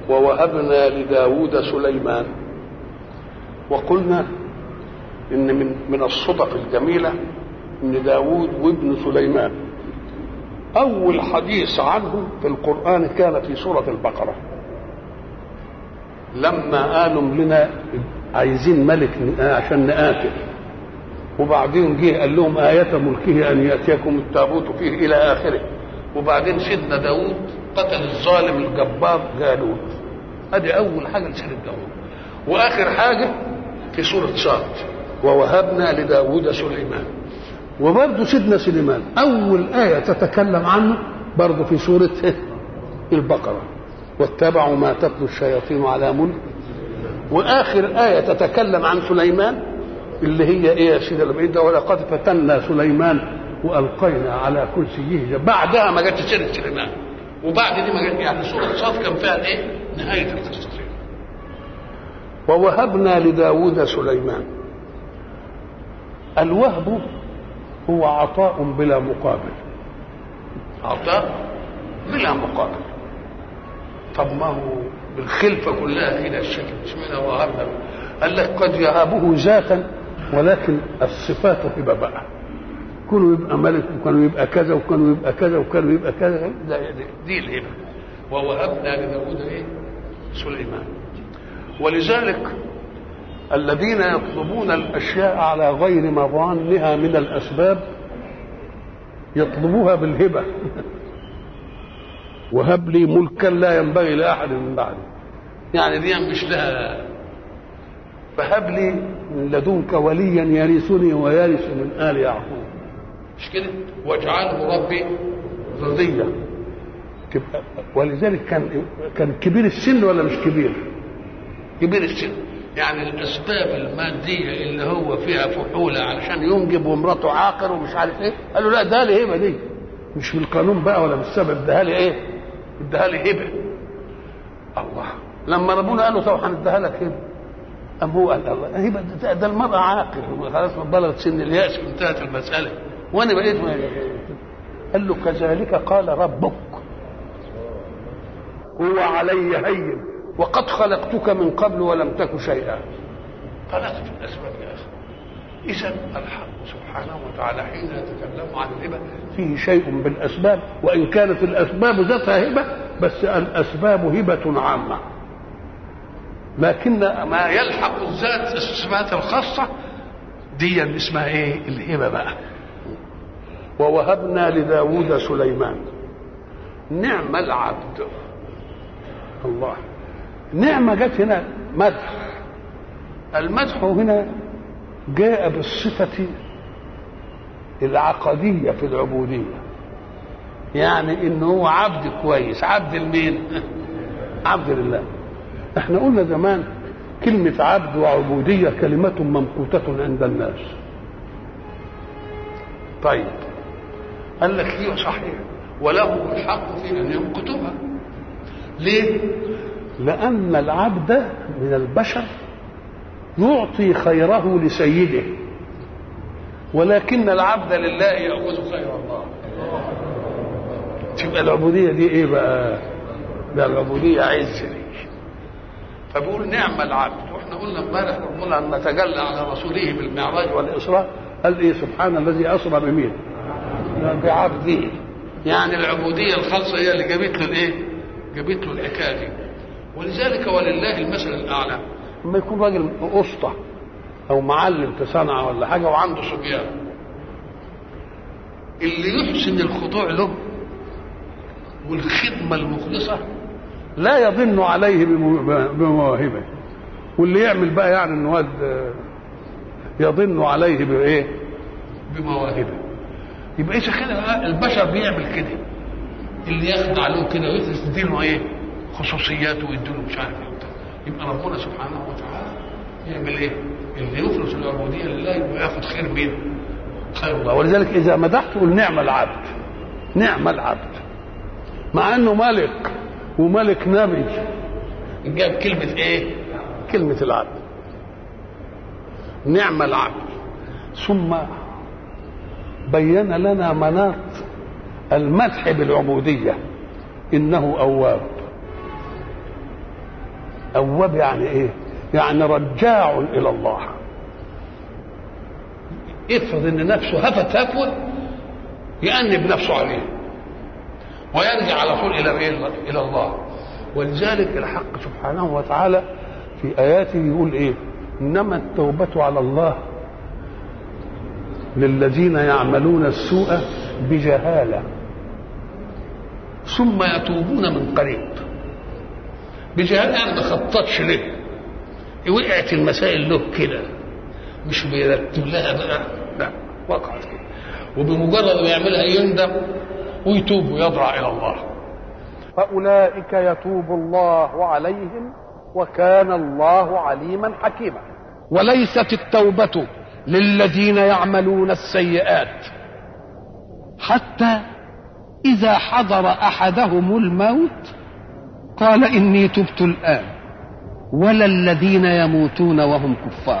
ووهبنا لداود سليمان وقلنا ان من من الصدف الجميله ان داود وابن سليمان اول حديث عنهم في القران كان في سوره البقره لما قالوا لنا عايزين ملك عشان نقاتل وبعدين جه قال لهم آية ملكه أن يأتيكم التابوت فيه إلى آخره وبعدين سيدنا داود قتل الظالم الجبار جالوت ادي اول حاجه لسيدنا داود واخر حاجه في سوره صاد ووهبنا لداود سليمان وبرضه سيدنا سليمان اول ايه تتكلم عنه برضه في سوره البقره واتبعوا ما تتلو الشياطين على ملك واخر ايه تتكلم عن سليمان اللي هي ايه يا سيدي البعيد ولقد فتنا سليمان والقينا على كرسيه بعدها ما جاتش سيره سليمان وبعد دي ما جت يعني سوره صاد كان فيها ايه؟ نهايه القصه ووهبنا لداود سليمان الوهب هو عطاء بلا مقابل عطاء بلا مقابل طب ما هو بالخلفه كلها كده الشكل اشمعنى وهبنا قال لك قد يهابه ذاتا ولكن الصفات هبه بقى كانوا يبقى ملك وكانوا يبقى كذا وكانوا يبقى كذا وكانوا يبقى كذا لا دي الهبه ووهبنا لداود ايه سليمان ولذلك الذين يطلبون الاشياء على غير مظانها من الاسباب يطلبوها بالهبه وهب لي ملكا لا ينبغي لاحد من بعدي يعني دي مش لها فهب لي من لدنك وليا يرثني ويرث من ال يعقوب مش كده واجعله ربي رضيا تبقى ولذلك كان كان كبير السن ولا مش كبير كبير السن يعني الاسباب الماديه اللي هو فيها فحوله علشان ينجب ومراته عاقر ومش عارف ايه قالوا لا ده لي هبه دي مش بالقانون بقى ولا بالسبب ده لي ايه اداها لي هبه الله لما ربنا قال له طب هنديها لك هبه أم هو قال الله هبه ده, ده المرأة عاقل خلاص بلغت سن اليأس وانتهت المسألة وأنا بقيت قال له كذلك قال ربك هو علي هين وقد خلقتك من قبل ولم تك شيئا خلقت الأسباب يا أخي إذا الحق سبحانه وتعالى حين يتكلم عن الهبة فيه شيء بالأسباب وإن كانت الأسباب ذاتها هبة بس الأسباب هبة عامة لكن ما يلحق الذات الصفات الخاصة دي اللي اسمها ايه الهبة بقى ووهبنا لداود سليمان نعم العبد الله نعمة جت هنا مدح المدح هنا جاء بالصفة العقدية في العبودية يعني انه هو عبد كويس عبد لمين عبد لله احنا قلنا زمان كلمة عبد وعبودية كلمة ممقوتة عند الناس طيب قال لك هي صحيح وله الحق في ان يمقتها ليه لان العبد من البشر يعطي خيره لسيده ولكن العبد لله ياخذ خير الله تبقى العبوديه دي ايه بقى ده العبوديه عز لي فبيقول نعم العبد واحنا قلنا امبارح ربنا ان نتجلى على رسوله بالمعراج والاسراء قال ايه سبحان الذي اسرى بمين بعبده يعني العبوديه الخاصه هي اللي جابت له الايه جابت له الحكايه دي ولذلك ولله المثل الاعلى لما يكون راجل اسطى او معلم في صنعه ولا حاجه وعنده صبيان اللي يحسن الخضوع له والخدمه المخلصه لا يظن عليه بمواهبه واللي يعمل بقى يعني ان واد يظن عليه بايه بمواهبه يبقى اذا كده البشر بيعمل كده اللي يخضع له كده ويديله ايه خصوصياته ويديله مش عارف ايه يبقى ربنا سبحانه وتعالى يعمل ايه اللي يخلص العبوديه لله يبقى ياخد خير مين خير الله ولذلك اذا مدحت قل نعم العبد نعم العبد مع انه ملك وملك نبي جاب كلمة ايه كلمة العبد نعم العبد ثم بين لنا مناط المدح بالعبودية إنه أواب أواب يعني إيه يعني رجاع إلى الله افرض ان نفسه هفت هفوه يأنب نفسه عليه ويرجع على طول الى إيه؟ الى الله ولذلك الحق سبحانه وتعالى في اياته يقول ايه انما التوبه على الله للذين يعملون السوء بجهاله ثم يتوبون من قريب بجهاله يعني ما خططش له وقعت المسائل له كده مش بيرتب لها بقى لا وقعت كده وبمجرد ما يعملها يندم ويتوب ويضرع الى الله فأولئك يتوب الله عليهم وكان الله عليما حكيما وليست التوبة للذين يعملون السيئات حتى إذا حضر أحدهم الموت قال إني تبت الآن ولا الذين يموتون وهم كفار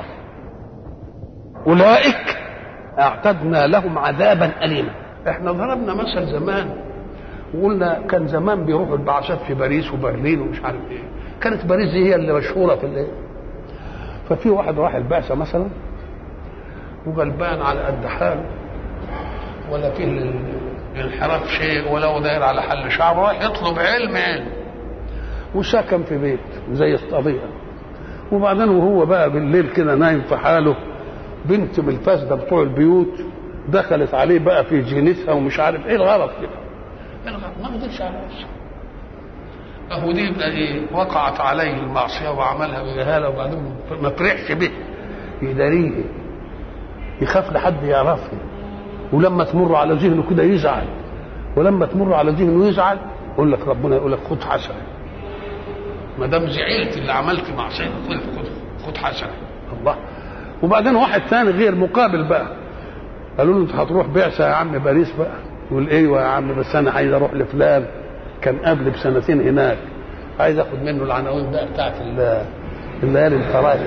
أولئك أعتدنا لهم عذابا أليما احنا ضربنا مثل زمان وقلنا كان زمان بيروحوا البعثات في باريس وبرلين ومش عارف ايه كانت باريس دي هي اللي مشهوره في الايه ففي واحد راح البعثه مثلا وغلبان على قد حاله ولا فيه الانحراف شيء ولا هو داير على حل شعبه راح يطلب علم علم وسكن في بيت زي الطبيعه وبعدين وهو بقى بالليل كده نايم في حاله بنت من الفاسده بتوع البيوت دخلت عليه بقى في جينتها ومش عارف ايه الغلط كده الغلط ما قدرش على نفسه اهو دي يبقى ايه وقعت عليه المعصيه وعملها بجهاله وبعدين ما فرحش به يداريه يخاف لحد يعرفه ولما تمر على ذهنه كده يزعل ولما تمر على ذهنه يزعل يقول لك ربنا يقول لك خد حسنه ما دام زعلت اللي عملت معصيه خد خد خد حسنه الله وبعدين واحد ثاني غير مقابل بقى قالوا له انت هتروح بعثه يا عم باريس بقى يقول ايوه يا عم بس انا عايز اروح لفلان كان قبل بسنتين هناك عايز اخد منه العناوين بقى بتاعت الليالي الفرايح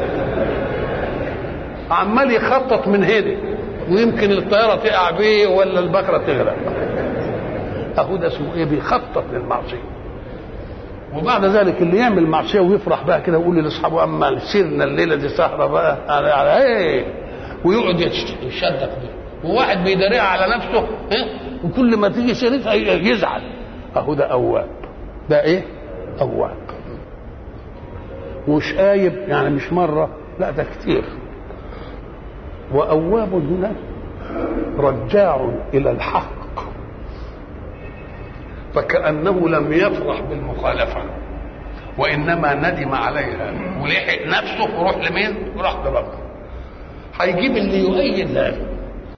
عمال يخطط من هنا ويمكن الطياره تقع بيه ولا البقره تغرق اهو ده اسمه ايه بيخطط للمعصيه وبعد ذلك اللي يعمل معصيه ويفرح بقى كده ويقول لاصحابه اما سيرنا الليله دي سهره بقى على على ايه ويقعد يشدق بيه وواحد بيداريها على نفسه ها وكل ما تيجي سيرتها يزعل اهو ده اواب ده ايه اواب مش آيب يعني مش مرة لا ده كتير وأواب هنا رجاع إلى الحق فكأنه لم يفرح بالمخالفة وإنما ندم عليها ولحق نفسه وروح لمين؟ وراح لربه هيجيب اللي يؤيد ذلك